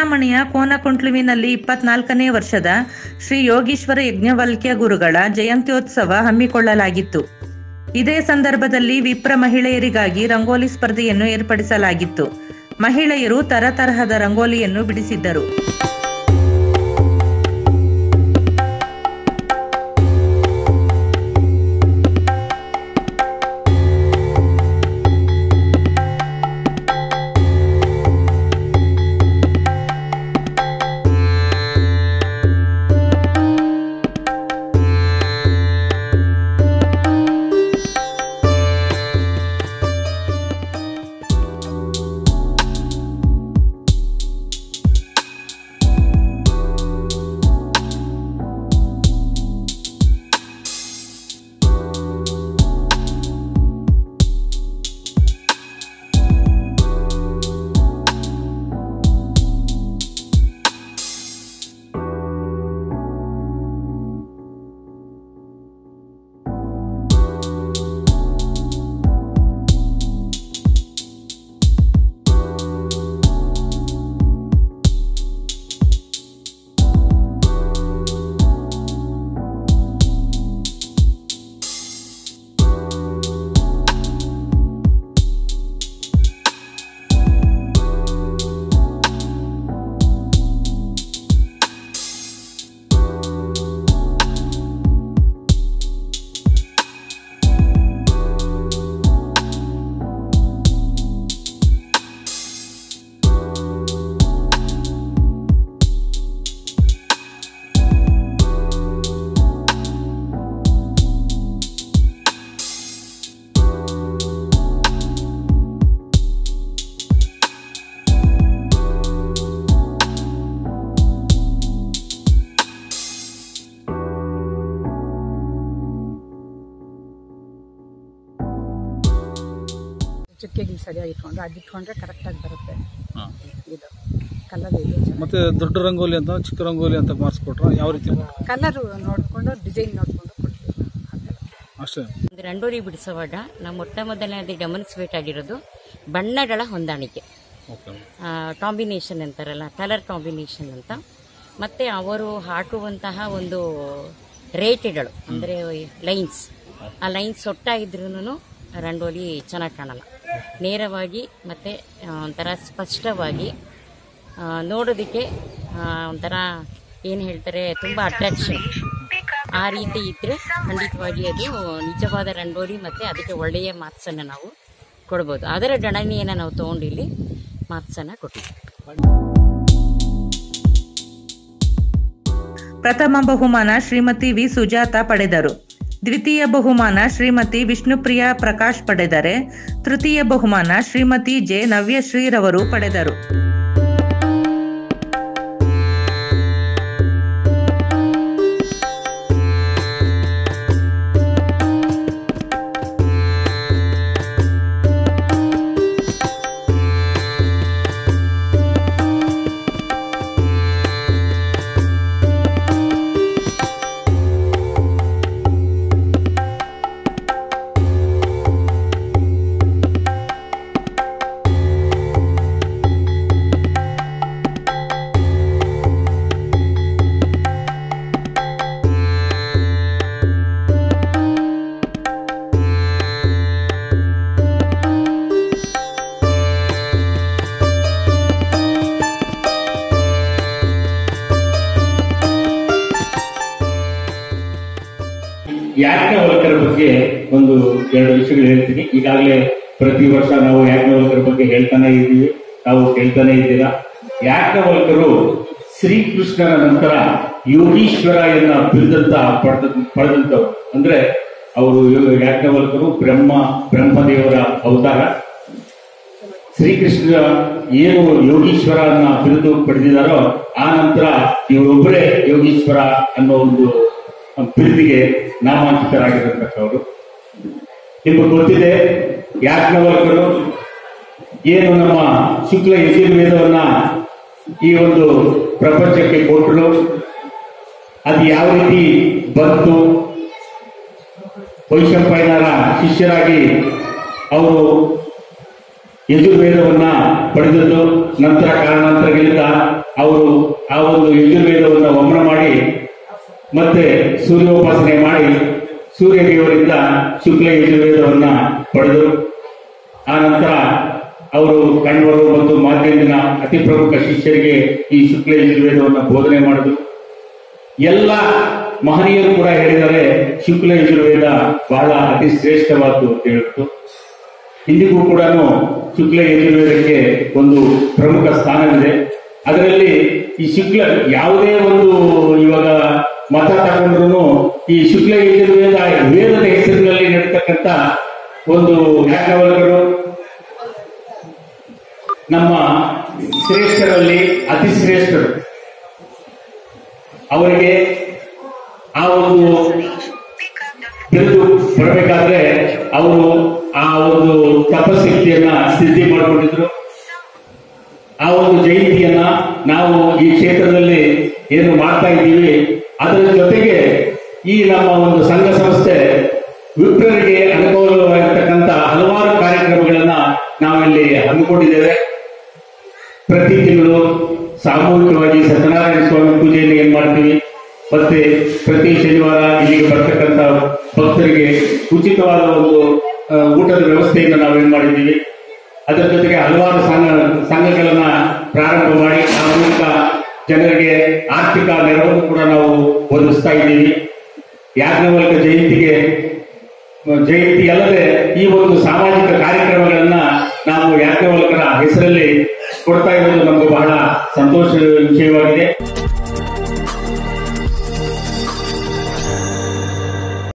ಚಿಂತಾಮಣಿಯ ಕೋನಕೊಂಟ್ಲುವಿನಲ್ಲಿ ಇಪ್ಪತ್ನಾಲ್ಕನೇ ವರ್ಷದ ಶ್ರೀ ಯೋಗೀಶ್ವರ ಯಜ್ಞವಲ್ಕ್ಯ ಗುರುಗಳ ಜಯಂತ್ಯೋತ್ಸವ ಹಮ್ಮಿಕೊಳ್ಳಲಾಗಿತ್ತು ಇದೇ ಸಂದರ್ಭದಲ್ಲಿ ವಿಪ್ರ ಮಹಿಳೆಯರಿಗಾಗಿ ರಂಗೋಲಿ ಸ್ಪರ್ಧೆಯನ್ನು ಏರ್ಪಡಿಸಲಾಗಿತ್ತು ಮಹಿಳೆಯರು ತರತರಹದ ರಂಗೋಲಿಯನ್ನು ಬಿಡಿಸಿದ್ದರು ಚುಕ್ಕೆಗಳು ಸರಿಯಾಗಿ ಇಟ್ಕೊಂಡ್ರೆ ಅದು ಇಟ್ಕೊಂಡ್ರೆ ಕರೆಕ್ಟಾಗಿ ಬರುತ್ತೆ ಹಾಂ ಇದು ಕಲರ್ ಇದು ಮತ್ತೆ ದೊಡ್ಡ ರಂಗೋಲಿ ಅಂತ ಚಿಕ್ಕ ರಂಗೋಲಿ ಅಂತ ಮಾಡಿಸ್ಕೊಟ್ರ ಯಾವ ರೀತಿ ಕಲರು ನೋಡಿಕೊಂಡು ಡಿಸೈನ್ ನೋಡಿಕೊಂಡು ಕೊಡ್ತೀವಿ ಆ ಥರ. ಅಷ್ಟೇ ಒಂದು ರಂಗೋಲಿ ಬಿಡಿಸುವಾಗ ನಾವು ಮೊಟ್ಟ ಮೊದಲನೇದು ಗಮನಿಸಬೇಕಾಗಿರೋದು ಬಣ್ಣಗಳ ಹೊಂದಾಣಿಕೆ ಓಕೆ ಕಾಂಬಿನೇಷನ್ ಅಂತಾರಲ್ಲ ಕಲರ್ ಕಾಂಬಿನೇಷನ್ ಅಂತ ಮತ್ತೆ ಅವರು ಹಾಕುವಂತಹ ಒಂದು ರೇಖೆಗಳು ಅಂದರೆ ಲೈನ್ಸ್ ಆ ಲೈನ್ಸ್ ಒಟ್ಟಾಗಿದ್ರೂ ರಂಗೋಲಿ ಚೆನ್ನಾಗಿ ಕಾಣಲ್ಲ ನೇರವಾಗಿ ಮತ್ತೆ ಆ, ಒಂಥರ ಸ್ಪಷ್ಟವಾಗಿ ಆ, ನೋಡೋದಕ್ಕೆ ಆ, ಒಂಥರ ಏನು ಹೇಳ್ತಾರೆ ತುಂಬ ಅಟ್ರಾಕ್ಷನ್ ಆ ರೀತಿ ಇದ್ದರೆ ಖಂಡಿತವಾಗಿ ಅದು ನಿಜವಾದ ರಂಗೋಲಿ ಮತ್ತು ಅದಕ್ಕೆ ಒಳ್ಳೆಯ ಮಾರ್ಕ್ಸನ್ನು ನಾವು ಕೊಡ್ಬೋದು ಅದರ ಗಣನೆಯನ್ನು ನಾವು ತೊಗೊಂಡು ಇಲ್ಲಿ ಮಾರ್ಕ್ಸನ್ನು ಕೊಟ್ಟಿದ್ದೀವಿ ಪ್ರಥಮ ಬಹುಮಾನ ಶ್ರೀಮತಿ ವಿ ಸುಜಾತ ಪಡೆದರು ದ್ವಿತೀಯ ಬಹುಮಾನ ಶ್ರೀಮತಿ ವಿಷ್ಣುಪ್ರಿಯಾ ಪ್ರಕಾಶ್ ಪಡೆದರೆ ತೃತೀಯ ಬಹುಮಾನ ಶ್ರೀಮತಿ ಜೆ ನವ್ಯಶ್ರೀರವರು ಪಡೆದರು ಯಾಜ್ಞವಲ್ಕರ ಬಗ್ಗೆ ಒಂದು ಎರಡು ವಿಷಯಗಳು ಹೇಳ್ತೀನಿ ಈಗಾಗಲೇ ಪ್ರತಿ ವರ್ಷ ನಾವು ಯಾಜ್ಞವಲ್ಕರ ಬಗ್ಗೆ ಹೇಳ್ತಾನೆ ಇದ್ದೀವಿ ತಾವು ಕೇಳ್ತಾನೆ ಇದ್ದೀರಾ ಯಾಜ್ಞವಲ್ಕರು ಶ್ರೀಕೃಷ್ಣನ ನಂತರ ಯೋಗೀಶ್ವರ ಎನ್ನ ಬಿರುದಂತ ಪಡೆದ ಪಡೆದಂತವ್ರು ಅಂದ್ರೆ ಅವರು ಯಾಜ್ಞವಲ್ಕರು ಬ್ರಹ್ಮ ಬ್ರಹ್ಮದೇವರ ಅವತಾರ ಶ್ರೀಕೃಷ್ಣ ಏನು ಯೋಗೀಶ್ವರ ಅನ್ನ ಬಿರುದು ಪಡೆದಿದ್ದಾರೋ ಆ ನಂತರ ಇವರೊಬ್ಬರೇ ಯೋಗೀಶ್ವರ ಅನ್ನೋ ಒಂದು ಬಿರುದಿಗೆ ನಾಮಾಂಕಿತರಾಗಿರತಕ್ಕವರು ನಿಮಗೆ ಗೊತ್ತಿದೆ ಯಾಜ್ಞವಲ್ಕರು ಏನು ನಮ್ಮ ಶುಕ್ಲ ಯಜುರ್ವೇದವನ್ನ ಈ ಒಂದು ಪ್ರಪಂಚಕ್ಕೆ ಕೊಟ್ಟರು ಅದು ಯಾವ ರೀತಿ ಬಂತು ವೈಶಂಪಾಯನರ ಶಿಷ್ಯರಾಗಿ ಅವರು ಯಜುರ್ವೇದವನ್ನ ಪಡೆದದ್ದು ನಂತರ ಕಾರಣಾಂತರಗಳಿಂದ ಅವರು ಆ ಒಂದು ಯಜುರ್ವೇದವನ್ನು ವಮನ ಮಾಡಿ ಮತ್ತೆ ಸೂರ್ಯೋಪಾಸನೆ ಮಾಡಿ ಸೂರ್ಯ ದೇವರಿಂದ ಶುಕ್ಲ ಯಜುರ್ವೇದವನ್ನ ಪಡೆದರು ಆ ನಂತರ ಅವರು ಕಣ್ವರು ಮತ್ತು ಮಾಧ್ಯಮಿನ ಅತಿ ಪ್ರಮುಖ ಶಿಷ್ಯರಿಗೆ ಈ ಶುಕ್ಲ ಯಜುರ್ವೇದವನ್ನು ಬೋಧನೆ ಮಾಡಿದರು ಎಲ್ಲ ಮಹನೀಯರು ಕೂಡ ಹೇಳಿದರೆ ಶುಕ್ಲ ಯಜುರ್ವೇದ ಬಹಳ ಅತಿ ಶ್ರೇಷ್ಠವಾದ್ದು ಅಂತ ಹೇಳಿತ್ತು ಇಂದಿಗೂ ಕೂಡ ಶುಕ್ಲ ಯಜುರ್ವೇದಕ್ಕೆ ಒಂದು ಪ್ರಮುಖ ಸ್ಥಾನವಿದೆ ಅದರಲ್ಲಿ ಈ ಶುಕ್ಲ ಯಾವುದೇ ಒಂದು ಇವಾಗ ಮತ ತಗೊಂಡ್ರು ಈ ಶುಕ್ಲ ಯಜುರ್ವೇದ ವೇದದ ಹೆಸರಿನಲ್ಲಿ ನಡೀತಕ್ಕಂಥ ಒಂದು ಯಾಜ್ಞವಲ್ಕರು ನಮ್ಮ ಶ್ರೇಷ್ಠರಲ್ಲಿ ಅತಿ ಶ್ರೇಷ್ಠರು ಅವರಿಗೆ ಆ ಒಂದು ಬಿರುದು ಬರಬೇಕಾದ್ರೆ ಅವರು ಆ ಒಂದು ತಪಶಕ್ತಿಯನ್ನ ಸಿದ್ಧಿ ಮಾಡಿಕೊಂಡಿದ್ರು ಆ ಒಂದು ಜಯಂತಿಯನ್ನ ನಾವು ಈ ಕ್ಷೇತ್ರದಲ್ಲಿ ಏನು ಮಾಡ್ತಾ ಇದ್ದೀವಿ ಅದರ ಜೊತೆಗೆ ಈ ನಮ್ಮ ಒಂದು ಸಂಘ ಸಂಸ್ಥೆ ವಿಪ್ರರಿಗೆ ಅನುಕೂಲವಾಗಿರ್ತಕ್ಕಂಥ ಹಲವಾರು ಕಾರ್ಯಕ್ರಮಗಳನ್ನ ನಾವಿಲ್ಲಿ ಹಮ್ಮಿಕೊಂಡಿದ್ದೇವೆ ಪ್ರತಿ ತಿಂಗಳು ಸಾಮೂಹಿಕವಾಗಿ ಸತ್ಯನಾರಾಯಣ ಸ್ವಾಮಿ ಪೂಜೆಯನ್ನು ಏನ್ ಮಾಡ್ತೀವಿ ಮತ್ತೆ ಪ್ರತಿ ಶನಿವಾರ ಇಲ್ಲಿಗೆ ಬರ್ತಕ್ಕಂಥ ಭಕ್ತರಿಗೆ ಉಚಿತವಾದ ಒಂದು ಆ, ಊಟದ ವ್ಯವಸ್ಥೆಯನ್ನು ನಾವೇನ್ ಮಾಡಿದ್ದೀವಿ ಅದರ ಜೊತೆಗೆ ಹಲವಾರು ಸಂಘ ಸಂಘಗಳನ್ನ ಪ್ರಾರಂಭ ಮಾಡಿ ಆ ಮೂಲಕ ಜನರಿಗೆ ಆರ್ಥಿಕ ನೆರವನ್ನು ಕೂಡ ನಾವು ಒದಗಿಸ್ತಾ ಇದ್ದೀವಿ ಯಾಜ್ಞವಲ್ಕ ಜಯಂತಿಗೆ ಜಯಂತಿ ಅಲ್ಲದೆ ಈ ಒಂದು ಸಾಮಾಜಿಕ ಕಾರ್ಯಕ್ರಮಗಳನ್ನ ನಾವು ಯಾಜ್ಞವಲ್ಕರ ಹೆಸರಲ್ಲಿ ಕೊಡ್ತಾ ಇರೋದು ನಮಗೆ ಬಹಳ ಸಂತೋಷದ ವಿಷಯವಾಗಿದೆ